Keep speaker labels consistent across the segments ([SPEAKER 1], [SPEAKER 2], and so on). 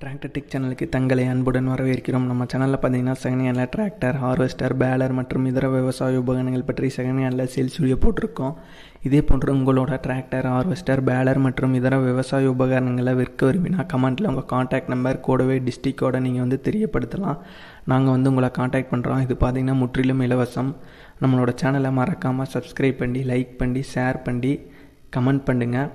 [SPEAKER 1] tractor tech சேனலுக்கு தங்களை அன்புடன் வரவேற்கிறோம் நம்ம சேனலில் பார்த்தீங்கன்னா second hand tractor harvester baler மற்றும் இதர விவசாய உபகரணங்கள் பற்றி செகண்ட் ஹேண்டில் சேல்ஸ் வீடியோ போட்டிருக்கோம் இதே போன்று உங்களோட டிராக்டர் ஹார்வெஸ்டர் பேலர் மற்றும் இதர விவசாய உபகரணங்களை விற்க விரும்பினா கமெண்ட்டில் உங்கள் காண்டாக்ட் நம்பர் கூடவே டிஸ்ட்ரிக்டோட நீங்கள் வந்து தெரியப்படுத்தலாம் நாங்கள் வந்து உங்களை காண்டாக்ட் பண்ணுறோம் இது பார்த்தீங்கன்னா முற்றிலும் இலவசம் நம்மளோட சேனலை மறக்காமல் சப்ஸ்கிரைப் பண்ணி லைக் பண்ணி ஷேர் பண்ணி கமெண்ட் பண்ணுங்கள்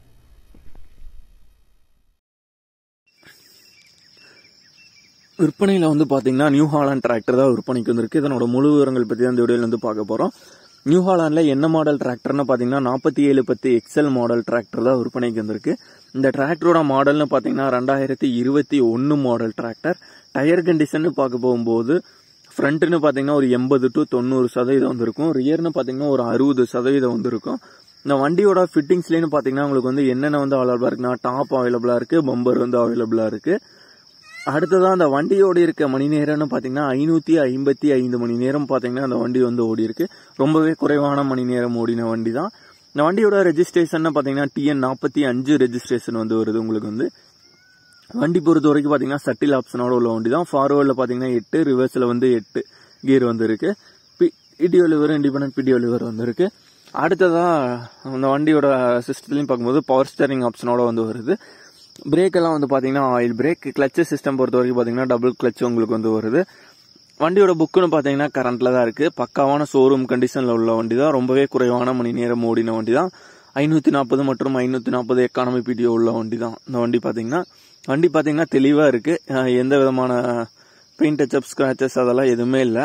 [SPEAKER 2] விற்பனையில் வந்து பார்த்தீங்கன்னா நியூ ஹாலாண்ட் டிராக்டர் தான் விற்பனைக்கு வந்திருக்கு இதனோட முழு விவரங்கள் பற்றி அந்த வீடியோவில் வந்து பார்க்க போகிறோம் நியூ ஹாலாண்டில் என்ன மாடல் டிராக்டர்னு பார்த்தீங்கன்னா நாற்பத்தி ஏழு பத்து எக்ஸல் மாடல் டிராக்டர் தான் விற்பனைக்கு வந்திருக்கு இந்த டிராக்டரோட மாடல்னு பார்த்தீங்கன்னா ரெண்டாயிரத்தி இருபத்தி ஒன்று மாடல் டிராக்டர் டயர் கண்டிஷன் பார்க்க போகும்போது ஃப்ரண்ட்னு பார்த்தீங்கன்னா ஒரு எண்பது டு தொண்ணூறு சதவீதம் வந்திருக்கும் ரியர்னு பார்த்தீங்கன்னா ஒரு அறுபது சதவீதம் வந்திருக்கும் இந்த வண்டியோட ஃபிட்டிங்ஸ்லேன்னு பார்த்தீங்கன்னா உங்களுக்கு வந்து என்னென்ன வந்து அவைலபிளாக இருக்குன்னா டாப் அவைலபிளாக இருக்குது பம்பர் வந்து அவைலபிளாக இருக்குது அடுத்ததான் அந்த வண்டியோட இருக்க மணி நேரம்னு பார்த்தீங்கன்னா ஐநூற்றி ஐம்பத்தி ஐந்து மணி நேரம் பார்த்தீங்கன்னா அந்த வண்டி வந்து ஓடி இருக்கு ரொம்பவே குறைவான மணி நேரம் ஓடின வண்டி தான் இந்த வண்டியோட ரெஜிஸ்ட்ரேஷன் பார்த்தீங்கன்னா டிஎன் நாற்பத்தி அஞ்சு ரெஜிஸ்ட்ரேஷன் வந்து வருது உங்களுக்கு வந்து வண்டி பொறுத்த வரைக்கும் பார்த்தீங்கன்னா சட்டில் ஆப்ஷனோட உள்ள வண்டி தான் ஃபார்வர்டில் பார்த்தீங்கன்னா எட்டு ரிவர்ஸில் வந்து எட்டு கியர் வந்து இருக்கு PTO lever independent PTO lever வந்து இருக்கு அடுத்ததா அந்த வண்டியோட சிஸ்டத்துலையும் பார்க்கும்போது பவர் ஸ்டேரிங் ஆப்ஷனோட வந்து வருது பிரேக் எல்லாம் வந்து பார்த்தீங்கன்னா ஆயில் பிரேக் கிளச் சிஸ்டம் பொறுத்த வரைக்கும் பார்த்தீங்கன்னா டபுள் கிளச் உங்களுக்கு வந்து வருது வண்டியோட புக்குன்னு பார்த்தீங்கன்னா கரண்ட்ல தான் இருக்கு பக்காவான ஷோரூம் கண்டிஷனில் உள்ள வண்டி தான் ரொம்பவே குறைவான மணி நேரம் ஓடின வண்டி தான் ஐநூற்றி நாற்பது மற்றும் ஐநூற்றி நாற்பது எக்கானமி பிடிஓ உள்ள வண்டி தான் இந்த வண்டி பார்த்தீங்கன்னா வண்டி பார்த்தீங்கன்னா தெளிவாக இருக்கு எந்த விதமான பெயிண்ட் டச்சப் ஸ்க்ராச்சஸ் அதெல்லாம் எதுவுமே இல்லை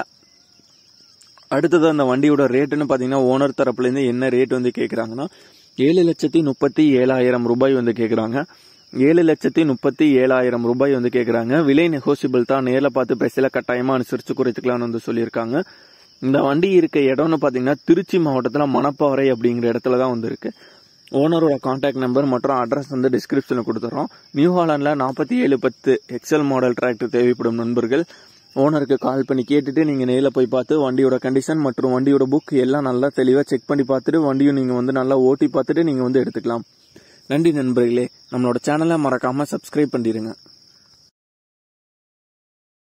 [SPEAKER 2] அடுத்தது அந்த வண்டியோட ரேட்டுன்னு பார்த்தீங்கன்னா ஓனர் தரப்புலேருந்து என்ன ரேட் வந்து கேட்குறாங்கன்னா ஏழு லட்சத்தி முப்பத்தி ஏழாயிரம் ரூபாய் வந்து கேட்குறாங்க ஏழு லட்சத்தி முப்பத்தி ஏழாயிரம் ரூபாய் வந்து கேட்குறாங்க விலை நெகோசியபிள் தான் நேரில் பார்த்து பேசல கட்டாயமாக அனுசரித்து குறைத்துக்கலாம்னு வந்து சொல்லியிருக்காங்க இந்த வண்டி இருக்க இடம்னு பார்த்தீங்கன்னா திருச்சி மாவட்டத்தில் மணப்பாறை அப்படிங்கிற இடத்துல தான் வந்து இருக்கு ஓனரோட கான்டாக்ட் நம்பர் மற்றும் அட்ரஸ் வந்து டிஸ்கிரிப்ஷனில் கொடுத்துறோம் நியூ ஹாலாண்டில் நாற்பத்தி ஏழு பத்து எக்ஸல் மாடல் டிராக்டர் தேவைப்படும் நண்பர்கள் ஓனருக்கு கால் பண்ணி கேட்டுட்டு நீங்கள் நேரில் போய் பார்த்து வண்டியோட கண்டிஷன் மற்றும் வண்டியோட புக் எல்லாம் நல்லா தெளிவாக செக் பண்ணி பார்த்துட்டு வண்டியும் நீங்கள் வந்து நல்லா ஓட்டி பார்த்துட்டு நீங்கள் வந்து எடுத்துக்கலாம் நன்றி நண்பர்களே நம்மளோட சேனலை மறக்காமல் சப்ஸ்கிரைப் பண்ணிடுங்க